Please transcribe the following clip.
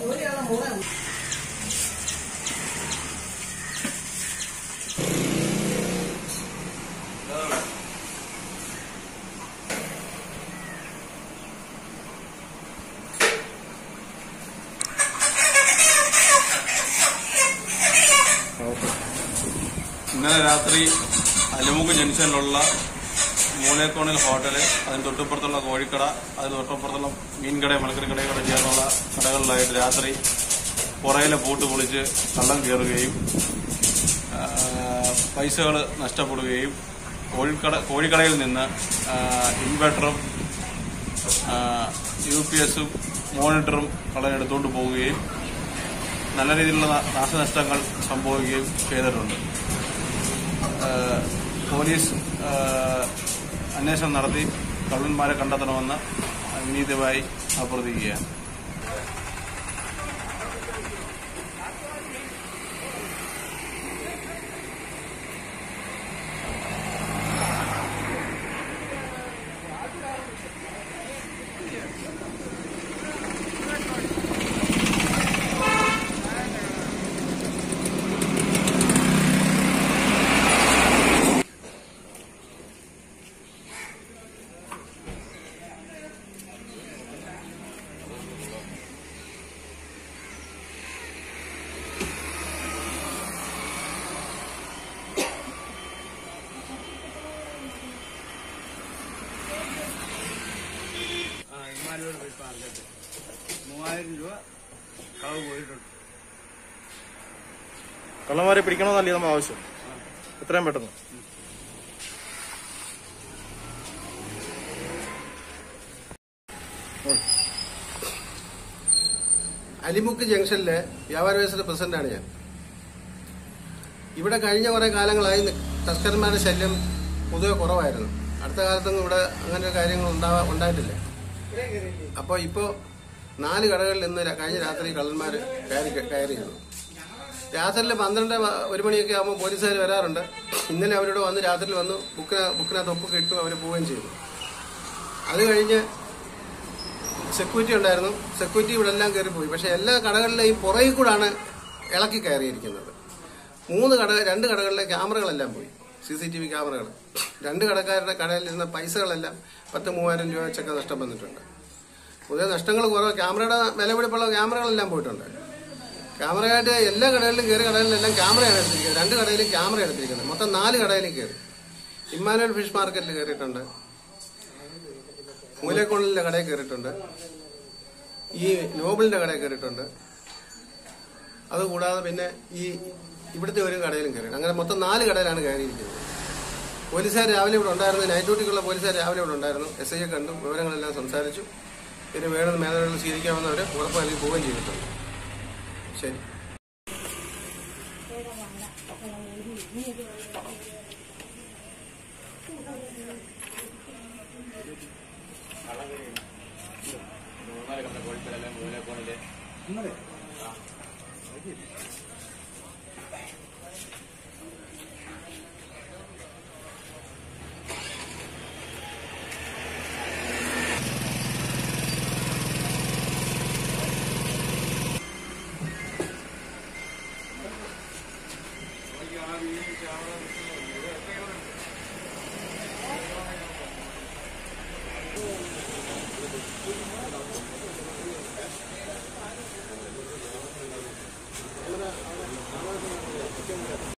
ഇന്നലെ രാത്രി അലുമുക്ക് ജംഗ്ഷനിലുള്ള മൂലേക്കോണിൽ ഹോട്ടല് അതിന് തൊട്ടിപ്പുറത്തുള്ള കോഴിക്കട അതിന് തൊട്ടപ്പുറത്തുള്ള മീൻകട മലക്കറി കടകൾ ചേർന്നുള്ള കടകളിലായിട്ട് രാത്രി പുറയിലെ പൂട്ട് പൊളിച്ച് കള്ളം കയറുകയും പൈസകൾ നഷ്ടപ്പെടുകയും കോഴിക്കട കോഴിക്കടയിൽ നിന്ന് ആ, ഇൻവെർട്ടറും ആ, യു പി എസും മോണിറ്ററും കള്ളനെടുത്തുകൊണ്ട് പോവുകയും നല്ല രീതിയിലുള്ള നാ- നാശനഷ്ടങ്ങൾ സംഭവിക്കുകയും ചെയ്തിട്ടുണ്ട് ഏഹ് പോലീസ് ഏഹ് അന്വേഷണം നടത്തി കള്ളന്മാരെ കണ്ടെത്തണമെന്ന് വിനീതമായി അഭ്യർത്ഥിക്കുകയാണ് ആ ഇമാനോട് പോയി പറഞ്ഞിട്ട് മൂവായിരം രൂപ കളവ് പോയിട്ടുണ്ട് കള്ളന്മാരെ പിടിക്കണമെന്നല്ലേ നമ്മൾ ആവശ്യം എത്രയും പെട്ടെന്ന് അലിമുക്ക് ജംഗ്ഷനിലെ വ്യാപാര വ്യവസായ പ്രസിഡന്റാണ് ഞാൻ ഇവിടെ കഴിഞ്ഞ കുറെ കാലങ്ങളായി നി- തസ്കരന്മാരുടെ ശല്യം പൊതുവെ കുറവായിരുന്നു അടുത്ത കാലത്തൊന്നും ഇവിടെ അങ്ങനെ കാര്യങ്ങൾ ഉണ്ടാവാ ഉണ്ടായിട്ടില്ല അപ്പോൾ ഇപ്പോൾ നാല് കടകളിൽ ഇന്ന് ര- കഴിഞ്ഞ രാത്രി കള്ളന്മാർ കയറി കയറിയിരുന്നു രാത്രിയിൽ പന്ത്രണ്ട് മ- ഒരു മണിയൊക്കെ ആകുമ്പോൾ പോലീസുകാർ വരാറുണ്ട് ഇന്നലെ അവരോട് വന്ന് രാത്രിയിൽ വന്ന് ബുക്കിന ബുക്കിനകത്ത് ഒപ്പൊക്കെ ഇട്ടു അവർ പോവുകയും ചെയ്തു അത് കഴിഞ്ഞ് സെക്യൂരിറ്റി ഉണ്ടായിരുന്നു സെക്യൂരിറ്റി ഇവിടെ എല്ലാം കയറിപ്പോയി പക്ഷെ എല്ലാ കടകളിലെയും പുറകിൽ കൂടാണ് ഇളക്കി കയറിയിരിക്കുന്നത് മൂന്ന് കട രണ്ട് കടകളിലെ ക്യാമറകളെല്ലാം പോയി സി സി ടി വി ക്യാമറകൾ രണ്ട് കടക്കാരുടെ കടയിൽ ഇരുന്ന പൈസകളെല്ലാം പത്ത് മൂവായിരം രൂപ വെച്ചൊക്കെ നഷ്ടം വന്നിട്ടുണ്ട് പുതിയ നഷ്ടങ്ങൾ കുറവ് ക്യാമറയുടെ വിലപിടിപ്പുള്ള ക്യാമറകളെല്ലാം പോയിട്ടുണ്ട് ക്യാമറയായിട്ട് എല്ലാ കടകളിലും കയറി കടകളിലെല്ലാം ക്യാമറയാണ് എടുത്തിരിക്കുന്നത് രണ്ട് കടയിലും ക്യാമറ എടുത്തിരിക്കുന്നത് മൊത്തം നാല് കടയിലും കയറി ഇമ്മാനുവൽ ഫിഷ് മാർക്കറ്റിൽ കയറിയിട്ടുണ്ട് മൂലക്കോണിലെ കടയിൽ കയറിയിട്ടുണ്ട് ഈ നോബിളിന്റെ കടയിൽ കയറിയിട്ടുണ്ട് അതുകൂടാതെ പിന്നെ ഈ ഇവിടുത്തെ ഒരു കടയിലും കയറി അങ്ങനെ മൊത്തം നാല് കടയിലാണ് കയറിയിരിക്കുന്നത് പോലീസുകാർ രാവിലെ ഇവിടെ ഉണ്ടായിരുന്നു നൈറ്റ് ഡ്യൂട്ടിക്കുള്ള പോലീസുകാർ രാവിലെ ഇവിടെ ഉണ്ടായിരുന്നു എസ് ഐയെ കണ്ടു വിവരങ്ങളെല്ലാം സംസാരിച്ചു പിന്നെ വേണമെന്ന് മേധാവികൾ സ്വീകരിക്കാമെന്ന് അവർ ഉറപ്പ് നൽകി പോവുകയും ചെയ്തിട്ടുണ്ട് ശരി ആ വീട്